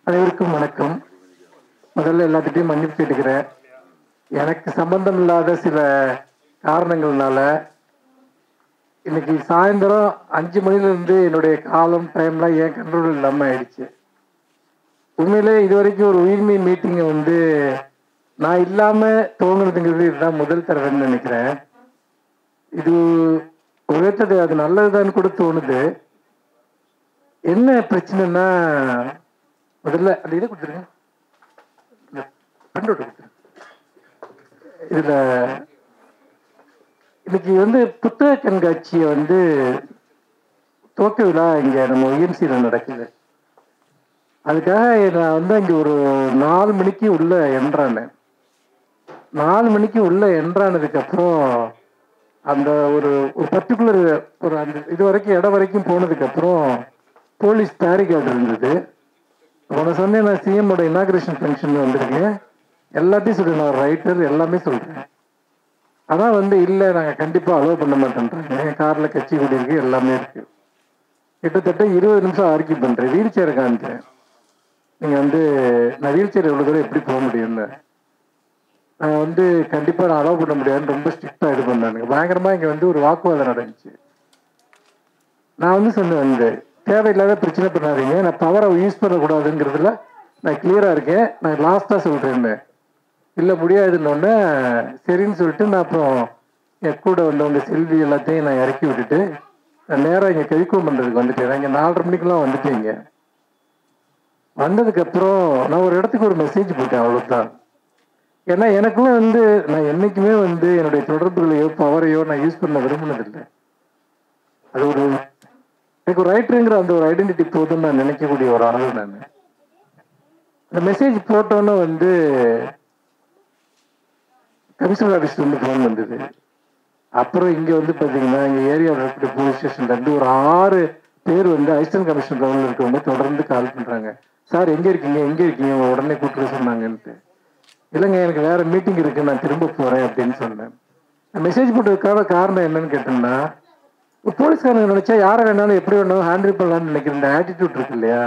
அனைவருக்கும் வணக்கம் முதல்ல எல்லாத்துட்டையும் மன்னிப்பு கேட்டுக்கிறேன் எனக்கு சம்பந்தம் இல்லாத சில காரணங்கள்னால இன்னைக்கு சாயந்தரம் அஞ்சு மணிலேருந்து என்னுடைய காலம் டைம்லாம் ஏன் கண்ட்ரோல் இல்லாமல் ஆயிடுச்சு உண்மையிலே இது வரைக்கும் ஒரு உயிர்மை மீட்டிங்கை வந்து நான் இல்லாமல் துவங்குனதுங்கிறது இதுதான் முதல் தடவைன்னு நினைக்கிறேன் இது உயர்த்தது அது நல்லதுதான்னு கூட தோணுது என்ன பிரச்சனைன்னா முதல்ல அந்த இதை கொடுத்துருங்க இந்த print out கொடுத்துருங்க இதுல இன்னைக்கு வந்து புத்தக கண்காட்சியை வந்து துவக்க விழா இங்க நம்ம ஒய்எம்சியில் நடக்குது அதுக்காக நான் வந்து அங்கே ஒரு நாலு மணிக்கு உள்ள என்றானேன் நாலு மணிக்கு உள்ள என்றானதுக்கு அப்புறம் அந்த ஒரு ஒரு பர்டிகுலர் ஒரு அந்த இது வரைக்கும் இடம் வரைக்கும் போனதுக்கு அப்புறம் போலீஸ் பேரிகார்டு இருந்தது உன சொன்னேன் நான் சிஎம்மோட இனாகிரேஷன் ஃபங்க்ஷன் வந்திருக்கேன் எல்லாத்தையும் சொல்றேன் நான் ரைட்டர் எல்லாமே சொல்றேன் அதான் வந்து இல்லை நாங்கள் கண்டிப்பாக அலோவ் பண்ண மாட்டேன்றாங்க என் காரில் கட்சி கொடி இருக்கு எல்லாமே இருக்கு கிட்டத்தட்ட இருபது நிமிஷம் ஆர்கியூ பண்ணுறேன் வீல் சேரை காமிக்கிறேன் நீங்கள் வந்து நான் வீல் சேர் எவ்வளோ தூரம் எப்படி போக முடியும்னு நான் வந்து கண்டிப்பாக நான் அலோவ் பண்ண முடியாதுன்னு ரொம்ப ஸ்ட்ரிக்டாக இது பண்ணானுங்க பயங்கரமாக இங்கே வந்து ஒரு வாக்குவாதம் நடந்துச்சு நான் வந்து சொன்னேன் வந்து தேவையில்லாத பிரச்சனை பண்ணாதீங்க நான் பவரை யூஸ் பண்ணக்கூடாதுங்கிறதுல நான் கிளியராக இருக்கேன் நான் லாஸ்ட்டாக சொல்கிறேன்னு இல்லை முடியாதுன்னொன்னே சரின்னு சொல்லிட்டு நான் அப்புறம் என் கூட வந்தவங்க செல்வி எல்லாத்தையும் நான் இறக்கி விட்டுட்டு நான் நேராக இங்கே கவிக்குவம் பண்ணுறதுக்கு வந்துட்டேன் இங்கே நாலரை மணிக்கெல்லாம் வந்துட்டேங்க வந்ததுக்கப்புறம் நான் ஒரு இடத்துக்கு ஒரு மெசேஜ் போட்டேன் அவ்வளோதான் ஏன்னா எனக்குள்ள வந்து நான் என்னைக்குமே வந்து என்னுடைய தொடர்புகளையோ பவரையோ நான் யூஸ் பண்ண விரும்பினதில்லை அது ஒரு எனக்கு ஒரு ரைட்டருங்கிற அந்த ஒரு ஐடென்டிட்டி போதும்னு நான் நினைக்கக்கூடிய ஒரு ஆள் நான் அந்த மெசேஜ் போட்டோன்னே வந்து கமிஷனர் ஆஃபீஸ்ல இருந்து ஃபோன் வந்தது அப்புறம் இங்க வந்து பாத்தீங்கன்னா இங்க ஏரியா போலீஸ் ஸ்டேஷன்ல இருந்து ஒரு ஆறு பேர் வந்து அசிஸ்டன்ட் கமிஷனர் லெவலில் இருக்கவங்க தொடர்ந்து கால் பண்றாங்க சார் எங்க இருக்கீங்க எங்க இருக்கீங்க உங்களை உடனே கூப்பிட்டு சொன்னாங்கன்ட்டு இல்லைங்க எனக்கு வேற மீட்டிங் இருக்கு நான் திரும்ப போறேன் அப்படின்னு சொன்னேன் மெசேஜ் போட்டதுக்கான காரணம் என்னன்னு கேட்டோம்னா ஒரு போலீஸ்காரங்க நினைச்சா யாரை வேணாலும் எப்படி வேணாலும் ஹேண்டில் பண்ணலாம்னு நினைக்கிற இந்த ஆட்டிடியூட் இருக்கு இல்லையா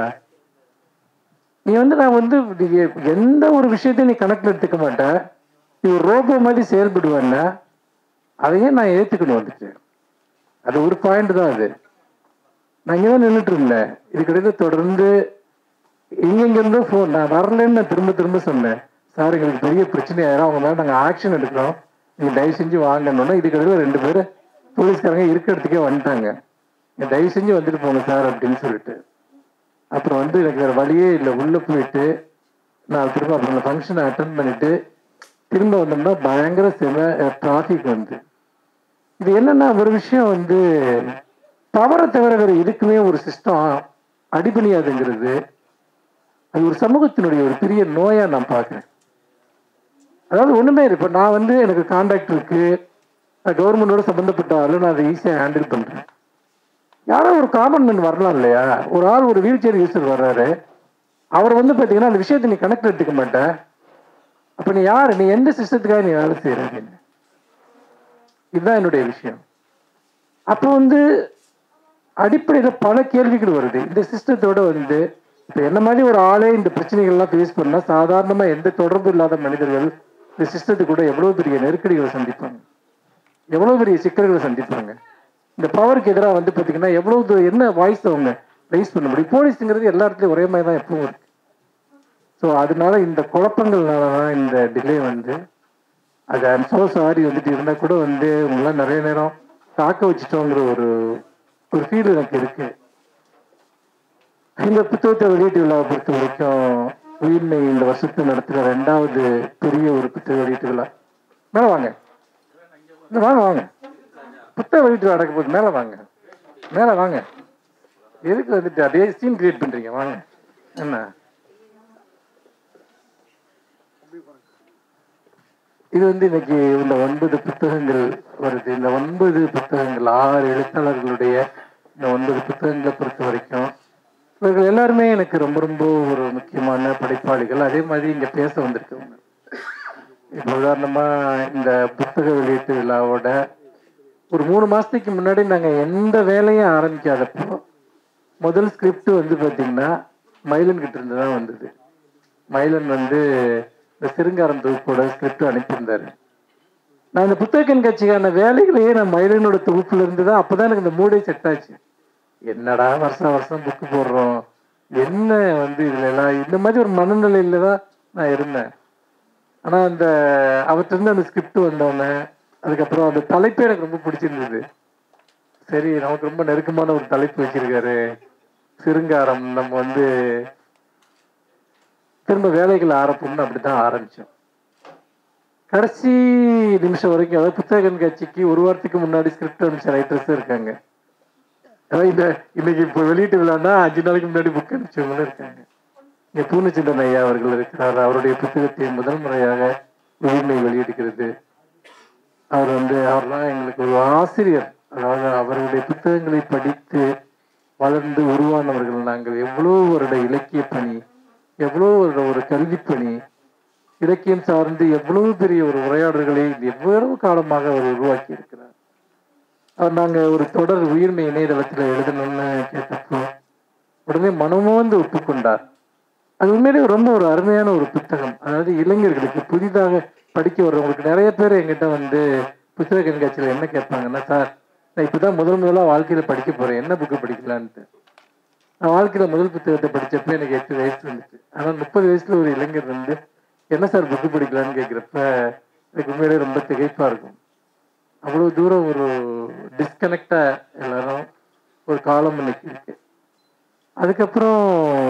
நீ வந்து நான் வந்து நீ எந்த ஒரு விஷயத்தையும் நீ கணக்கில் எடுத்துக்க மாட்டேன் நீ ஒரு ரோபோ மாதிரி செயல்படுவேன்னா அதையே நான் ஏற்றுக்கணும் வந்துட்டு அது ஒரு பாயிண்ட் தான் அது நான் இங்கே தான் நின்றுட்டு இருந்தேன் இதுக்கிடையில தொடர்ந்து எங்கெங்கிருந்தோ ஃபோன் நான் வரலன்னு நான் திரும்ப திரும்ப சொன்னேன் சார் எங்களுக்கு பெரிய பிரச்சனை ஆயிரும் அவங்க மேலே நாங்கள் ஆக்ஷன் எடுக்கிறோம் நீங்கள் தயவு செஞ்சு வாங்கணுன்னா இதுக்கிடையில ரெண்டு பேர் போலீஸ்காரங்க இருக்க இடத்துக்கே வந்துட்டாங்க நீங்க தயவு செஞ்சு வந்துட்டு போங்க சார் அப்படின்னு சொல்லிட்டு அப்புறம் வந்து எனக்கு வேற வழியே இல்லை உள்ள போயிட்டு நான் திரும்ப அப்புறம் அந்த ஃபங்க்ஷனை அட்டன் பண்ணிட்டு திரும்ப வந்தோம்னா பயங்கர செம டிராஃபிக் வந்து இது என்னன்னா ஒரு விஷயம் வந்து தவறை தவிர வேற எதுக்குமே ஒரு சிஸ்டம் அடிபணியாதுங்கிறது அது ஒரு சமூகத்தினுடைய ஒரு பெரிய நோயா நான் பார்க்குறேன் அதாவது ஒண்ணுமே இல்லை இப்போ நான் வந்து எனக்கு கான்டாக்ட் இருக்கு நான் கவர்மெண்டோட சம்மந்தப்பட்ட ஆளு நான் அதை ஈஸியாக ஹேண்டில் பண்றேன் யாரோ ஒரு காமன் மேன் வரலாம் இல்லையா ஒரு ஆள் ஒரு வீல் சேர் யூஸர் வர்றாரு அவர் வந்து பார்த்தீங்கன்னா அந்த விஷயத்தை நீ கணக்கில் எடுத்துக்க மாட்டேன் அப்ப நீ யாரு நீ எந்த சிஸ்டத்துக்காக நீ வேலை செய்யற அப்படின்னு. இதுதான் என்னுடைய விஷயம் அப்போ வந்து அடிப்படையில பல கேள்விகள் வருது இந்த சிஸ்டத்தோட வந்து இப்ப என்ன மாதிரி ஒரு ஆளே இந்த பிரச்சனைகள்லாம் ஃபேஸ் பண்ணா சாதாரணமா எந்த தொடர்பு இல்லாத மனிதர்கள் இந்த சிஸ்டத்து கூட எவ்வளவு பெரிய நெருக்கடிகளை சந்திப்பாங்க எவ்வளவு பெரிய சிக்கல்களை சந்திப்பாங்க இந்த பவருக்கு எதிராக வந்து பாத்தீங்கன்னா எவ்வளவு தூரம் என்ன வாய்ஸ் அவங்க ரைஸ் பண்ண முடியும் போலீஸுங்கிறது எல்லா இடத்துலயும் ஒரே மாதிரி தான் எப்பவும் இருக்கு ஸோ அதனால இந்த குழப்பங்கள்னால தான் இந்த டிலே வந்து அது ஐம் சோ சாரி வந்துட்டு இருந்தால் கூட வந்து உங்களாம் நிறைய நேரம் தாக்க வச்சுட்டோங்கிற ஒரு ஒரு ஃபீல் எனக்கு இருக்கு இந்த புத்தகத்தை வெளியீட்டு விழாவை பொறுத்த வரைக்கும் உயிர்மை இந்த வருஷத்தை நடத்துகிற ரெண்டாவது பெரிய ஒரு புத்தக வெளியீட்டு விழா மேலே வாங்க இந்த வாங்க வாங்க புத்தக வெளியீட்டு விழா நடக்க போகுது மேலே வாங்க மேலே வாங்க எதுக்கு வந்துட்டு அதே சீன் கிரியேட் பண்றீங்க வாங்க என்ன இது வந்து இன்னைக்கு இந்த ஒன்பது புத்தகங்கள் வருது இந்த ஒன்பது புத்தகங்கள் ஆறு எழுத்தாளர்களுடைய இந்த ஒன்பது புத்தகங்களை பொறுத்த வரைக்கும் இவர்கள் எல்லாருமே எனக்கு ரொம்ப ரொம்ப ஒரு முக்கியமான படைப்பாளிகள் அதே மாதிரி இங்க பேச வந்திருக்கவங்க இப்போ உதாரணமா இந்த புத்தக வெளியீட்டு விழாவோட ஒரு மூணு மாசத்துக்கு முன்னாடி நாங்க எந்த வேலையும் ஆரம்பிக்காதப்போ முதல் ஸ்கிரிப்ட் வந்து பாத்தீங்கன்னா மயிலன் கிட்ட இருந்து தான் வந்தது மயிலன் வந்து இந்த சிறுங்காரம் தொகுப்போட ஸ்கிரிப்ட் அனுப்பியிருந்தாரு நான் இந்த புத்தக கண்காட்சிக்கான வேலைகளையே நான் மயிலனோட தொகுப்புல இருந்து தான் அப்பதான் எனக்கு இந்த மூடே செட் ஆச்சு என்னடா வருஷம் வருஷம் புக்கு போடுறோம் என்ன வந்து இதுல எல்லாம் இந்த மாதிரி ஒரு மனநிலையில தான் நான் இருந்தேன் ஆனா அந்த அவர்கிட்ட இருந்து அந்த ஸ்கிரிப்ட் வந்தோடனே அதுக்கப்புறம் அந்த தலைப்பே எனக்கு ரொம்ப பிடிச்சிருந்தது சரி நமக்கு ரொம்ப நெருக்கமான ஒரு தலைப்பு வச்சிருக்காரு சிருங்காரம் நம்ம வந்து திரும்ப வேலைகள் ஆரம்பிப்போம்னு அப்படித்தான் ஆரம்பிச்சோம் கடைசி நிமிஷம் வரைக்கும் அதாவது புத்தக கண்காட்சிக்கு ஒரு வாரத்துக்கு முன்னாடி ஸ்கிரிப்ட் அனுப்பிச்ச ரைட்டர்ஸ் இருக்காங்க அதாவது இந்த இன்னைக்கு இப்போ வெளியீட்டு விழான்னா அஞ்சு நாளைக்கு முன்னாடி புக் அனுப்பிச்சவங்களும் இருக்காங்க இங்க பூர்ணச்சந்திரன் ஐயா அவர்கள் இருக்கிறார் அவருடைய புத்தகத்தை முதல் முறையாக உயிர்மை வெளியிடுகிறது அவர் வந்து அவர்லாம் எங்களுக்கு ஒரு ஆசிரியர் அதாவது அவருடைய புத்தகங்களை படித்து வளர்ந்து உருவானவர்கள் நாங்கள் எவ்வளோ வருட இலக்கிய பணி எவ்வளோ வருட ஒரு கல்வி பணி இலக்கியம் சார்ந்து எவ்வளவு பெரிய ஒரு உரையாடல்களை எவ்வளவு காலமாக அவர் உருவாக்கி இருக்கிறார் அவர் நாங்க ஒரு தொடர் உயிர்மை இணையதளத்துல எழுதணும்னு கேட்டப்போ உடனே மனமோந்து ஒப்புக்கொண்டார் அது உண்மையிலேயே ரொம்ப ஒரு அருமையான ஒரு புத்தகம் அதாவது இளைஞர்களுக்கு புதிதாக படிக்க வர்றவங்களுக்கு நிறைய பேர் எங்கிட்ட வந்து புத்தக கண்காட்சியில் என்ன கேட்பாங்கன்னா சார் நான் இப்பதான் முதல் முதலா வாழ்க்கையில படிக்க போறேன் என்ன புக்கு படிக்கலான்ட்டு நான் வாழ்க்கையில முதல் புத்தகத்தை படிச்சப்ப எனக்கு எட்டு வயசு இருந்துச்சு ஆனா முப்பது வயசுல ஒரு இளைஞர் வந்து என்ன சார் புக்கு படிக்கலான்னு கேட்குறப்ப எனக்கு உண்மையிலேயே ரொம்ப திகைப்பா இருக்கும் அவ்வளவு தூரம் ஒரு டிஸ்கனெக்டா எல்லாரும் ஒரு காலம் இன்னைக்கு இருக்கு அதுக்கப்புறம்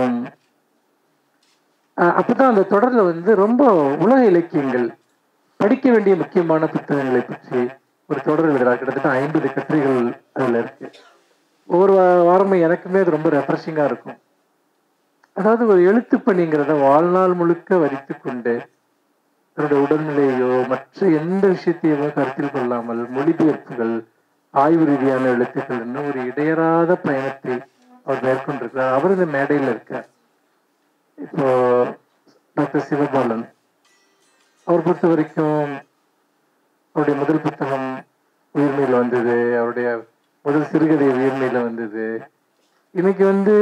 அஹ் அப்பதான் அந்த தொடர்ல வந்து ரொம்ப உலக இலக்கியங்கள் படிக்க வேண்டிய முக்கியமான புத்தகங்களை பற்றி ஒரு தொடர் எழுதுறார் கிட்டத்தட்ட ஐம்பது கட்டுரைகள் அதுல இருக்கு ஒவ்வொரு வா- வாரமும் எனக்குமே அது ரொம்ப ரெஃப்ரெஷிங்கா இருக்கும் அதாவது ஒரு எழுத்து பணிங்கிறத வாழ்நாள் முழுக்க வரித்து கொண்டு தன்னுடைய உடல்நிலையோ மற்ற எந்த விஷயத்தையுமோ கருத்தில் கொள்ளாமல் மொழிபெயர்ப்புகள் ஆய்வு ரீதியான எழுத்துக்கள் இன்னும் ஒரு இடையறாத பயணத்தை அவர் மேற்கொண்டிருக்கிறார் அவர் இந்த மேடையில் இருக்கார் இப்போ டாக்டர் சிவபாலன் அவர் பொறுத்த வரைக்கும் அவருடைய முதல் புத்தகம் உயிர்மையில் வந்தது அவருடைய முதல் சிறுகதை உயிர்மையில வந்தது இன்னைக்கு வந்து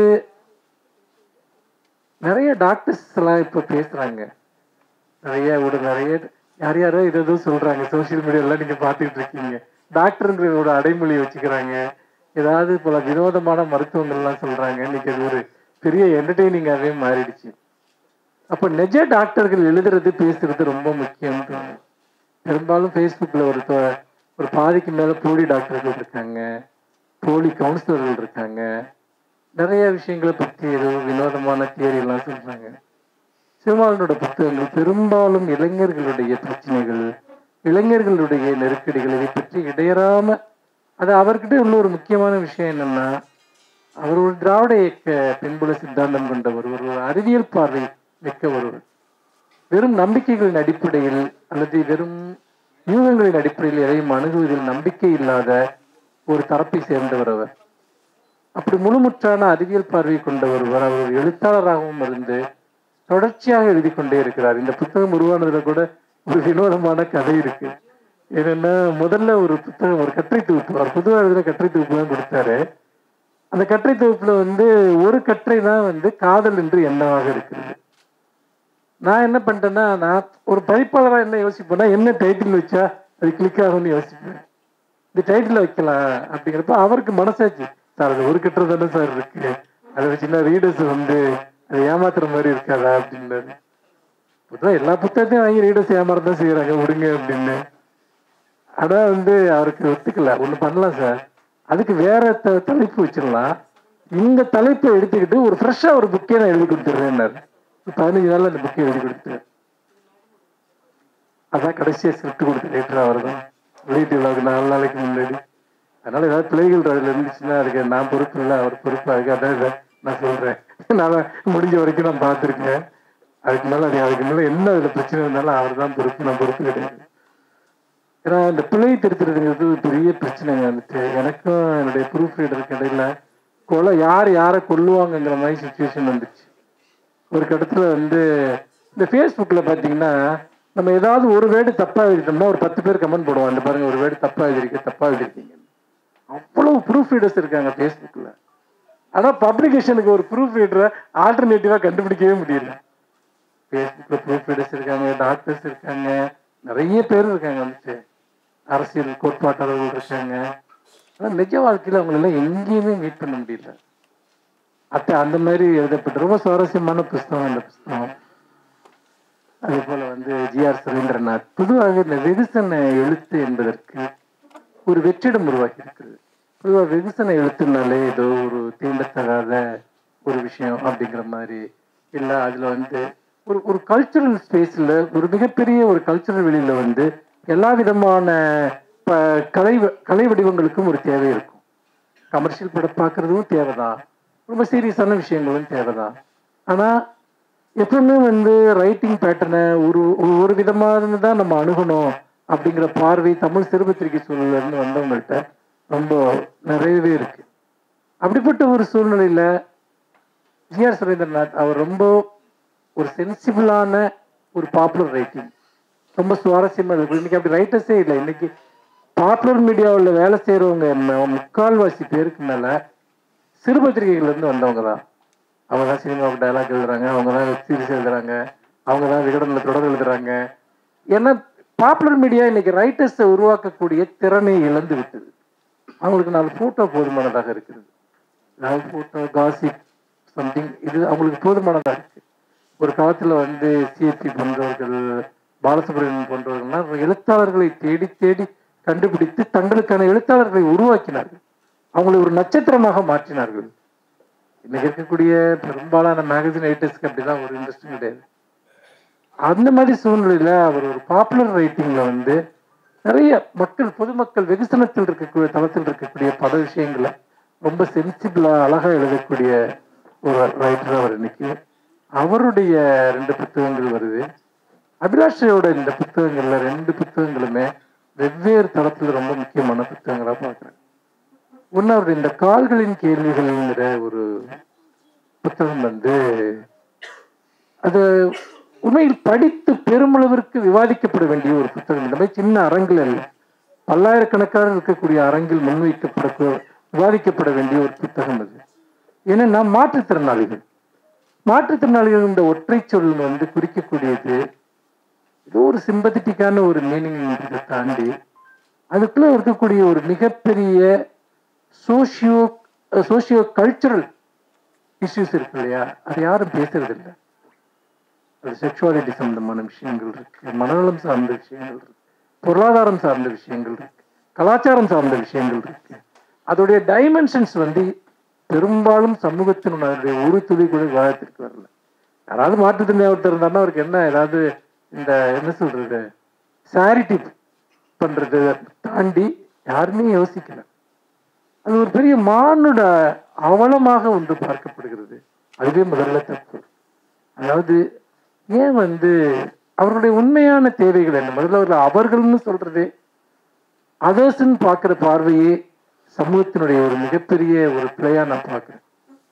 நிறைய டாக்டர்ஸ் எல்லாம் இப்ப பேசுறாங்க நிறைய ஒரு நிறைய யார் யாரோ இது ஏதோ சொல்றாங்க சோசியல் மீடியாலாம் நீங்க பாத்துக்கிட்டு இருக்கீங்க டாக்டருங்கிறதோட அடைமொழி வச்சுக்கிறாங்க ஏதாவது பல வினோதமான மருத்துவங்கள்லாம் சொல்றாங்க இன்னைக்கு அது ஒரு பெரிய என்டர்டெய்னிங்காகவே மாறிடுச்சு அப்ப நிஜ டாக்டர்கள் எழுதுறது பேசுறது ரொம்ப முக்கியம் பெரும்பாலும் ஃபேஸ்புக்கில் ஒரு தொ- ஒரு பாதிக்கு மேல போலி டாக்டர்கள் இருக்காங்க போலி கவுன்சிலர்கள் இருக்காங்க நிறைய விஷயங்களை பற்றி ஏதோ வினோதமான தியரி எல்லாம் சொல்றாங்க சிவமாலனோட புத்தகங்கள் பெரும்பாலும் இளைஞர்களுடைய பிரச்சனைகள் இளைஞர்களுடைய நெருக்கடிகள் இதை பற்றி இடையறாம அது அவர்கிட்ட உள்ள ஒரு முக்கியமான விஷயம் என்னன்னா அவர் ஒரு திராவிட இயக்க பின்புல சித்தாந்தம் கொண்டவர் ஒரு அறிவியல் பார்வை மிக்க ஒருவர் வெறும் நம்பிக்கைகளின் அடிப்படையில் அல்லது வெறும் யூகங்களின் அடிப்படையில் எதையும் அணுகுவதில் நம்பிக்கை இல்லாத ஒரு தரப்பை சேர்ந்தவர் அவர் அப்படி முழுமுற்றான அறிவியல் பார்வை கொண்ட ஒருவர் அவர் ஒரு எழுத்தாளராகவும் இருந்து தொடர்ச்சியாக எழுதி கொண்டே இருக்கிறார் இந்த புத்தகம் உருவானதுல கூட ஒரு வினோதமான கதை இருக்கு என்னன்னா முதல்ல ஒரு புத்தகம் ஒரு கட்டுரை தொகுப்பு அவர் பொதுவாக எழுதுன கட்டுரை தொகுப்பு தான் கொடுத்தாரு அந்த கட்டுரை தொகுப்புல வந்து ஒரு கட்டுரை தான் வந்து காதல் என்று என்னவாக இருக்கிறது நான் என்ன பண்ணிட்டேன்னா நான் ஒரு பதிப்பாளரா என்ன யோசிப்பேன்னா என்ன டைட்டில் வச்சா அது கிளிக் ஆகும்னு யோசிப்பேன் இந்த டைட்டில் வைக்கலாம் அப்படிங்கிறப்ப அவருக்கு மனசாச்சு சார் அது ஒரு கட்டுரை தானே சார் இருக்கு அதை வச்சுன்னா ரீடர்ஸ் வந்து அதை ஏமாத்துற மாதிரி இருக்காதா அப்படின்னாரு பொதுவாக எல்லா புத்தகத்தையும் வாங்கி ரீடர்ஸ் ஏமாறதான் செய்யறாங்க விடுங்க அப்படின்னு ஆனா வந்து அவருக்கு ஒத்துக்கல ஒண்ணு பண்ணலாம் சார் அதுக்கு வேற த- தலைப்பு வச்சிடலாம் இந்த தலைப்பை எடுத்துக்கிட்டு ஒரு ஃப்ரெஷ்ஷா ஒரு புக்கே நான் எழுதி கொடுத்துட்றேன்னாரு ஒரு பதினஞ்சு நாள்ல அந்த புக்கை எழுதி கொடுத்தேன் அதான் கடைசியா ஸ்கிரிப்ட் கொடுத்த ரைட்டர் அவர் தான் வெளியீட்டு விழாவுக்கு நாலு நாளைக்கு முன்னாடி அதனால ஏதாவது பிள்ளைகள் அதுல இருந்துச்சுன்னா அதுக்கு நான் பொறுப்பு இல்லை அவர் பொறுப்பு அதுக்கு அதான் இதை நான் சொல்றேன் நான் முடிஞ்ச வரைக்கும் நான் பார்த்துருக்கேன் அதுக்கு மேல அது அதுக்கு மேல என்ன அதுல பிரச்சனை இருந்தாலும் அவர் தான் பொறுப்பு நான் பொறுப்பு கிடையாது ஏன்னா இந்த பிழை திருத்துறதுங்கிறது ஒரு பெரிய பிரச்சனைங்க வந்துட்டு எனக்கும் என்னுடைய ப்ரூஃப் ரீடருக்கு இடையில கொலை யார் யாரை கொல்லுவாங்கங்கிற மாதிரி சுச்சுவேஷன் வந்துச்சு ஒரு கட்டத்துல வந்து இந்த ஃபேஸ்புக்கில் பார்த்தீங்கன்னா நம்ம ஏதாவது ஒரு வேர்டு தப்பா எழுதிட்டோம்னா ஒரு பத்து பேர் கமெண்ட் போடுவாங்க இந்த பாருங்க ஒரு வேர்டு தப்பா எழுதிருக்க தப்பா எழுதிருக்கீங்க அவ்வளவு ப்ரூஃப் ரீடர்ஸ் இருக்காங்க ஃபேஸ்புக்கில் ஆனா பப்ளிகேஷனுக்கு ஒரு ப்ரூஃப் ரீடரை ஆல்டர்னேட்டிவா கண்டுபிடிக்கவே முடியல ஃபேஸ்புக்ல ப்ரூஃப் ரீடர்ஸ் இருக்காங்க டாக்டர்ஸ் இருக்காங்க நிறைய பேர் இருக்காங்க வந்துட்டு அரசியல் கோட்பாட்டாளர்கள் இருக்காங்க ஆனா நிஜ வாழ்க்கையில அவங்களெல்லாம் எங்கேயுமே மீட் பண்ண முடியல அத்தை அந்த மாதிரி எழுதப்பட்ட ரொம்ப சுவாரஸ்யமான புஸ்தகம் அந்த புஸ்தகம் அதே போல வந்து ஜிஆர் சுரேந்திரநாத் பொதுவாக இந்த வெகுசன எழுத்து என்பதற்கு ஒரு வெற்றிடம் உருவாக்கி இருக்கிறது பொதுவாக வெகுசன எழுத்துனாலே ஏதோ ஒரு தீண்டத்தகாத ஒரு விஷயம் அப்படிங்கிற மாதிரி இல்லை அதுல வந்து ஒரு ஒரு கல்ச்சுரல் ஸ்பேஸ்ல ஒரு மிகப்பெரிய ஒரு கல்ச்சுரல் வெளியில வந்து எல்லா விதமான ப கலை வ- கலை வடிவங்களுக்கும் ஒரு தேவை இருக்கும் கமர்ஷியல் படம் பார்க்கறதும் தேவைதான் ரொம்ப சீரியஸான விஷயங்களும் தேவைதான் ஆனா எப்பவுமே வந்து ரைட்டிங் பேட்டர்னை ஒரு ஒரு- ஒரு விதமாக தான் நம்ம அணுகணும் அப்படிங்கிற பார்வை தமிழ் சிறுபத்திரிகை சூழல்ல இருந்து வந்தவங்கள்ட்ட ரொம்ப நிறையவே இருக்கு அப்படிப்பட்ட ஒரு சூழ்நிலையில ஜிஆர் சுரேந்திரநாத் அவர் ரொம்ப ஒரு சென்சிபிளான ஒரு பாப்புலர் ரைட்டிங் ரொம்ப சுவாரஸ்யமா இருக்கு இன்னைக்கு அப்படி ரைட்டர்ஸே இல்லை இன்னைக்கு பாப்புலர் மீடியாவில் வேலை செய்யறவங்க ம- முக்கால்வாசி பேருக்கு மேல சிறுபத்திரிகைகள்ல இருந்து வந்தவங்க தான் அவங்க தான் சினிமாவுக்கு டயலாக் எழுதுறாங்க அவங்க தான் வெப் சீரிஸ் எழுதுறாங்க அவங்க தான் விகடனில் தொடர் எழுதுறாங்க ஏன்னா பாப்புலர் மீடியா இன்னைக்கு ரைட்டர்ஸை உருவாக்கக்கூடிய திறனை இழந்து விட்டது அவங்களுக்கு நாலு போட்டோ போதுமானதாக இருக்குது நாலு போட்டோ காசிப் சம்திங் இது அவங்களுக்கு போதுமானதாக இருக்கு ஒரு காலத்துல வந்து சிஎப்பி போன்றவர்கள் பாலசுப்ரமணியன் போன்றவர்கள்லாம் எழுத்தாளர்களை தேடி தேடி கண்டுபிடித்து தங்களுக்கான எழுத்தாளர்களை உருவாக்கினார்கள் அவங்களை ஒரு நட்சத்திரமாக மாற்றினார்கள் இன்னைக்கு இருக்கக்கூடிய பெரும்பாலான மேகசின் ரைட்டர்ஸ்க்கு அப்படிதான் ஒரு இன்ட்ரெஸ்டும் கிடையாது அந்த மாதிரி சூழ்நிலையில அவர் ஒரு பாப்புலர் ரைட்டிங்ல வந்து நிறைய மக்கள் பொதுமக்கள் வெகுசனத்தில் இருக்கக்கூடிய தளத்தில் இருக்கக்கூடிய பல விஷயங்களை ரொம்ப சென்சிபிளா அழகா எழுதக்கூடிய ஒரு ரைட்டர் அவர் இன்னைக்கு அவருடைய ரெண்டு புத்தகங்கள் வருது அபிலாஷையோட இந்த புத்தகங்கள்ல ரெண்டு புத்தகங்களுமே வெவ்வேறு தளத்துல ரொம்ப முக்கியமான புத்தகங்களா பார்க்கிறேன் ஒன்னு அவருடைய இந்த கால்களின் கேள்விகள்ங்கிற ஒரு புத்தகம் வந்து அது உண்மையில் படித்து பெருமளவிற்கு விவாதிக்கப்பட வேண்டிய ஒரு புத்தகம் இந்த மாதிரி சின்ன அரங்கில் அல்ல பல்லாயிரக்கணக்கான இருக்கக்கூடிய அரங்கில் முன்வைக்கப்பட விவாதிக்கப்பட வேண்டிய ஒரு புத்தகம் அது ஏன்னா மாற்றுத்திறனாளிகள் மாற்றுத்திறனாளிகள் இந்த ஒற்றை சொல் வந்து குறிக்கக்கூடியது ஏதோ ஒரு சிம்பத்திட்டிக்கான ஒரு மீனிங் தாண்டி அதுக்குள்ள இருக்கக்கூடிய ஒரு மிகப்பெரிய சோஷியோ சோஷியோ கல்ச்சுரல் இஷ்யூஸ் இருக்கு இல்லையா அது யாரும் பேசுறது இல்லை அது செக்ஷுவாலிட்டி சம்பந்தமான விஷயங்கள் இருக்கு மனநலம் சார்ந்த விஷயங்கள் இருக்கு பொருளாதாரம் சார்ந்த விஷயங்கள் இருக்கு கலாச்சாரம் சார்ந்த விஷயங்கள் இருக்கு அதோடைய டைமென்ஷன்ஸ் வந்து பெரும்பாலும் சமூகத்தினுடைய ஒரு துளி கூட விவாதத்திற்கு வரல யாராவது மாற்றுத்திறனாளி ஒருத்தர் இருந்தாருன்னா அவருக்கு என்ன ஏதாவது இந்த என்ன சொல்றது சாரிட்டி பண்றது தாண்டி யாருமே யோசிக்கல அது ஒரு பெரிய மானுட அவலமாக ஒன்று பார்க்கப்படுகிறது அதுவே முதல்ல தப்பு அதாவது ஏன் வந்து அவர்களுடைய உண்மையான தேவைகள் என்ன முதல்ல அவர்கள் அவர்கள்னு சொல்றதே அதர்ஸ்ன்னு பார்க்கிற பார்வையே சமூகத்தினுடைய ஒரு மிகப்பெரிய ஒரு பிழையா நான் பார்க்கிறேன்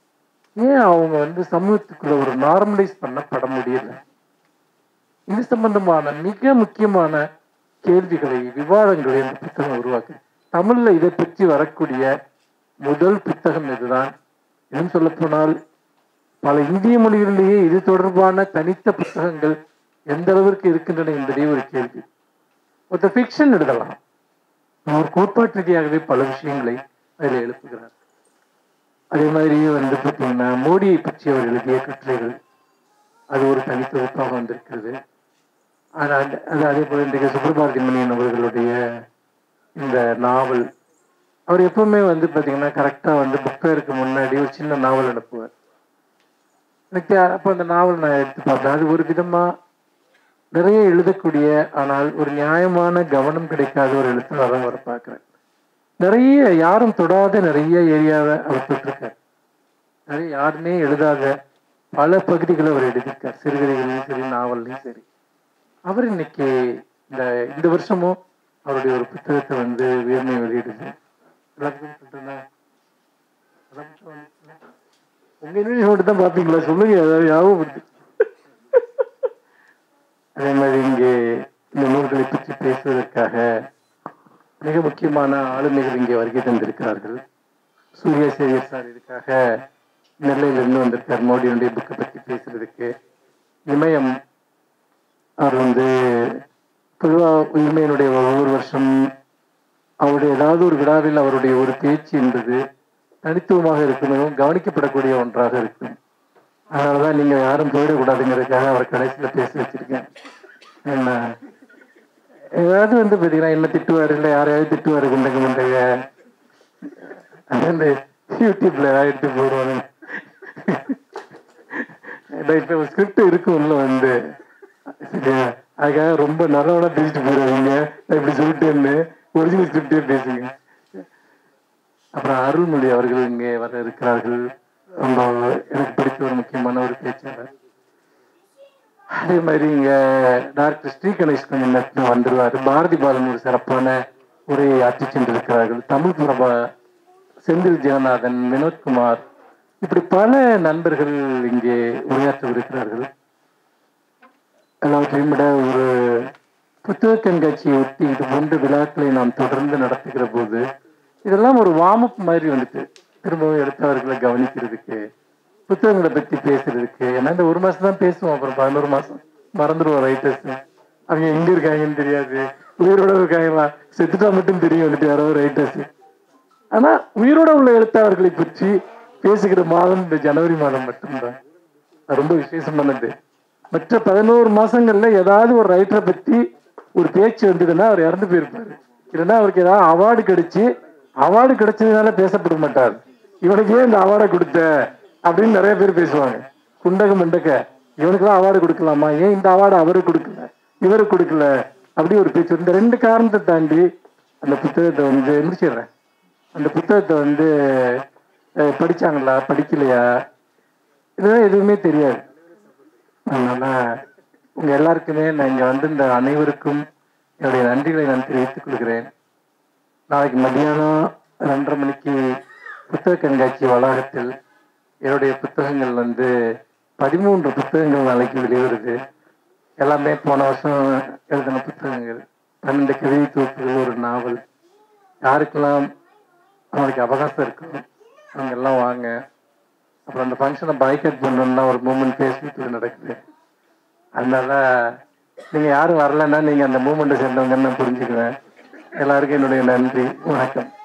ஏன் அவங்க வந்து சமூகத்துக்குள்ள ஒரு நார்மலைஸ் பண்ணப்பட முடியல இது சம்பந்தமான மிக முக்கியமான கேள்விகளை விவாதங்களை இந்த புத்தகம் உருவாக்கு தமிழ்ல இதை பற்றி வரக்கூடிய முதல் புத்தகம் இதுதான் இன்னும் சொல்ல போனால் பல இந்திய மொழிகளிலேயே இது தொடர்பான தனித்த புத்தகங்கள் எந்த அளவிற்கு இருக்கின்றன என்பதே ஒரு கேள்வி ஒருத்தர் ஃபிக்ஷன் எழுதலாம் அவர் கோட்பாட்டிற்காகவே பல விஷயங்களை அதில் எழுப்புகிறார் அதே மாதிரியே வந்து பார்த்தீங்கன்னா மோடியை பற்றி அவர் எழுதிய கட்டுரைகள் அது ஒரு தனித்தொகுப்பாக வந்திருக்கிறது ஆனால் அந்த- அது அதே போல இன்றைக்கு சுப்பிரபாரதி மணியன் அவர்களுடைய இந்த நாவல் அவர் எப்பவுமே வந்து பார்த்தீங்கன்னா கரெக்டாக வந்து புக் ஃபேருக்கு முன்னாடி ஒரு சின்ன நாவல் அனுப்புவார் எனக்கு அப்போ அந்த நாவல் நான் எடுத்து பார்த்தேன் அது ஒரு விதமா நிறைய எழுதக்கூடிய ஆனால் ஒரு நியாயமான கவனம் கிடைக்காத ஒரு எழுத்தாளராக அவர் பார்க்குறேன் நிறைய யாரும் தொடாத நிறைய ஏரியாவை அவர் தொட்டிருக்கார் நிறைய யாருமே எழுதாத பல பகுதிகளை அவர் எழுதியிருக்கார் சிறுகதைகள்லையும் சரி நாவல்லையும் சரி அவர் இன்னைக்கு இந்த இந்த வருஷமும் அவருடைய ஒரு புத்தகத்தை வந்து வீரமை வெளியிடுது எல்லாத்துக்கும் சொல்லிட்டேனா? ஒரு நிமிஷம் வந்துச்சுல. உங்க இன்டர்வியூ மட்டும் தான் பாப்பீங்களா சொல்லுங்க ஏதாவது ஞாபகப்படுத்து அதே மாதிரி இங்கே இந்த நூல்களை பற்றி பேசுவதற்காக மிக முக்கியமான ஆளுமைகள் இங்கே வருகை தந்திருக்கிறார்கள் சூர்யா சேவியர் சார் இதுக்காக நெல்லையிலிருந்து வந்திருக்கார் மோடியினுடைய புக்கை பற்றி பேசுறதுக்கு இமயம் அவர் வந்து பொதுவாக இமயனுடைய ஒவ்வொரு வருஷம் அவருடைய ஏதாவது ஒரு விழாவில் அவருடைய ஒரு பேச்சு என்பது தனித்துவமாக இருக்கணும் கவனிக்கப்படக்கூடிய ஒன்றாக இருக்கும் அதனாலதான் நீங்க யாரும் போயிடக்கூடாதுங்கிறதுக்காக அவர் கடைசியில பேச வச்சிருக்கேன் என்ன ஏதாவது வந்து பாத்தீங்கன்னா என்ன திட்டுவாரு இல்ல யாரையாவது திட்டுவாரு குண்டங்க குண்டங்க அது இந்த யூடியூப்ல ஏதாவது எடுத்து போடுவாங்க இப்ப ஸ்கிரிப்ட் இருக்கும்ல வந்து சரியா அதுக்காக ரொம்ப நல்லவனா பேசிட்டு போயிடுவீங்க நான் இப்படி சொல்லிட்டேன்னு ஒரிஜினல் ஸ்கிரிப்டே பேசுங்க அப்புறம் அருள்மொழி அவர்கள் இங்கே வர இருக்கிறார்கள் ரொம்ப எனக்கு பிடிச்ச ஒரு முக்கியமான ஒரு பேச்சாளர் அதே மாதிரி இங்க டாக்டர் ஸ்ரீ கணேஷ் கொஞ்சம் நேரத்தில் வந்துருவார் பாரதி பாலன் ஒரு சிறப்பான உரையை ஆற்றி சென்றிருக்கிறார்கள் தமிழ் பிரபா செந்தில் ஜெகநாதன் வினோத்குமார் இப்படி பல நண்பர்கள் இங்கே உரையாற்றவிருக்கிறார்கள் எல்லாவற்றையும் விட ஒரு புத்தக கண்காட்சியை ஒட்டி இது போன்ற விழாக்களை நாம் தொடர்ந்து நடத்துகிற போது இதெல்லாம் ஒரு வார்ம் மாதிரி வந்துட்டு திரும்பவும் எடுத்தவர்களை கவனிக்கிறதுக்கு புத்தகங்களை பத்தி பேசுறதுக்கு ஏன்னா இந்த ஒரு மாசம் தான் பேசுவோம் அப்புறம் பதினோரு மாசம் மறந்துடுவோம் ரைட்டர்ஸ் அவங்க எங்க இருக்காங்கன்னு தெரியாது உயிரோட இருக்காங்களா செத்துட்டா மட்டும் தெரியும் வந்துட்டு யாரோ ரைட்டர்ஸ் ஆனா உயிரோட உள்ள எழுத்தாளர்களை பற்றி பேசுகிற மாதம் இந்த ஜனவரி மாதம் மட்டும்தான் அது ரொம்ப விசேஷமானது மற்ற பதினோரு மாசங்கள்ல ஏதாவது ஒரு ரைட்டரை பத்தி ஒரு பேச்சு வந்ததுன்னா அவர் இறந்து போயிருப்பாரு இல்லைன்னா அவருக்கு ஏதாவது அவார்டு கிடைச்சு அவார்டு கிடைச்சதுனால பேசப்பட மாட்டார் இவனுக்கு ஏன் இந்த அவார்டை கொடுத்த அப்படின்னு நிறைய பேர் பேசுவாங்க குண்டக மண்டக்க இவனுக்குலாம் அவார்டு கொடுக்கலாமா ஏன் இந்த அவார்டு அவருக்கு கொடுக்கல இவருக்கு கொடுக்கல அப்படி ஒரு பேச்சு இந்த ரெண்டு காரணத்தை தாண்டி அந்த புத்தகத்தை வந்து முடிச்சிடுறேன் அந்த புத்தகத்தை வந்து அஹ், படிச்சாங்களா படிக்கலையா இதெல்லாம் எதுவுமே தெரியாது அதனால உங்க எல்லாருக்குமே நான் இங்க வந்திருந்த அனைவருக்கும் என்னுடைய நன்றிகளை நான் தெரிவித்துக் கொள்கிறேன் நாளைக்கு மத்தியானம் ரெண்டரை மணிக்கு புத்தக கண்காட்சி வளாகத்தில் என்னுடைய புத்தகங்கள் வந்து பதிமூன்று புத்தகங்கள் நாளைக்கு வெளிவருது எல்லாமே போன வருஷம் எழுதின புத்தகங்கள் பன்னெண்டு கவிதை தொகுப்புகள் ஒரு நாவல் யாருக்கெல்லாம் நாளைக்கு அவகாசம் இருக்கும் அவங்க எல்லாம் வாங்க அப்புறம் அந்த ஃபங்க்ஷனை பாய்கட் பண்ணணும்னா ஒரு மூமெண்ட் ஃபேஸ்புக்கில் நடக்குது அதனால நீங்கள் யாரும் வரலைன்னா நீங்கள் அந்த மூமெண்ட்டை சேர்ந்தவங்கன்னு நான் புரிஞ்சுக்குவேன் எல்லாருக்கும் என்னுடைய நன்றி வணக்கம்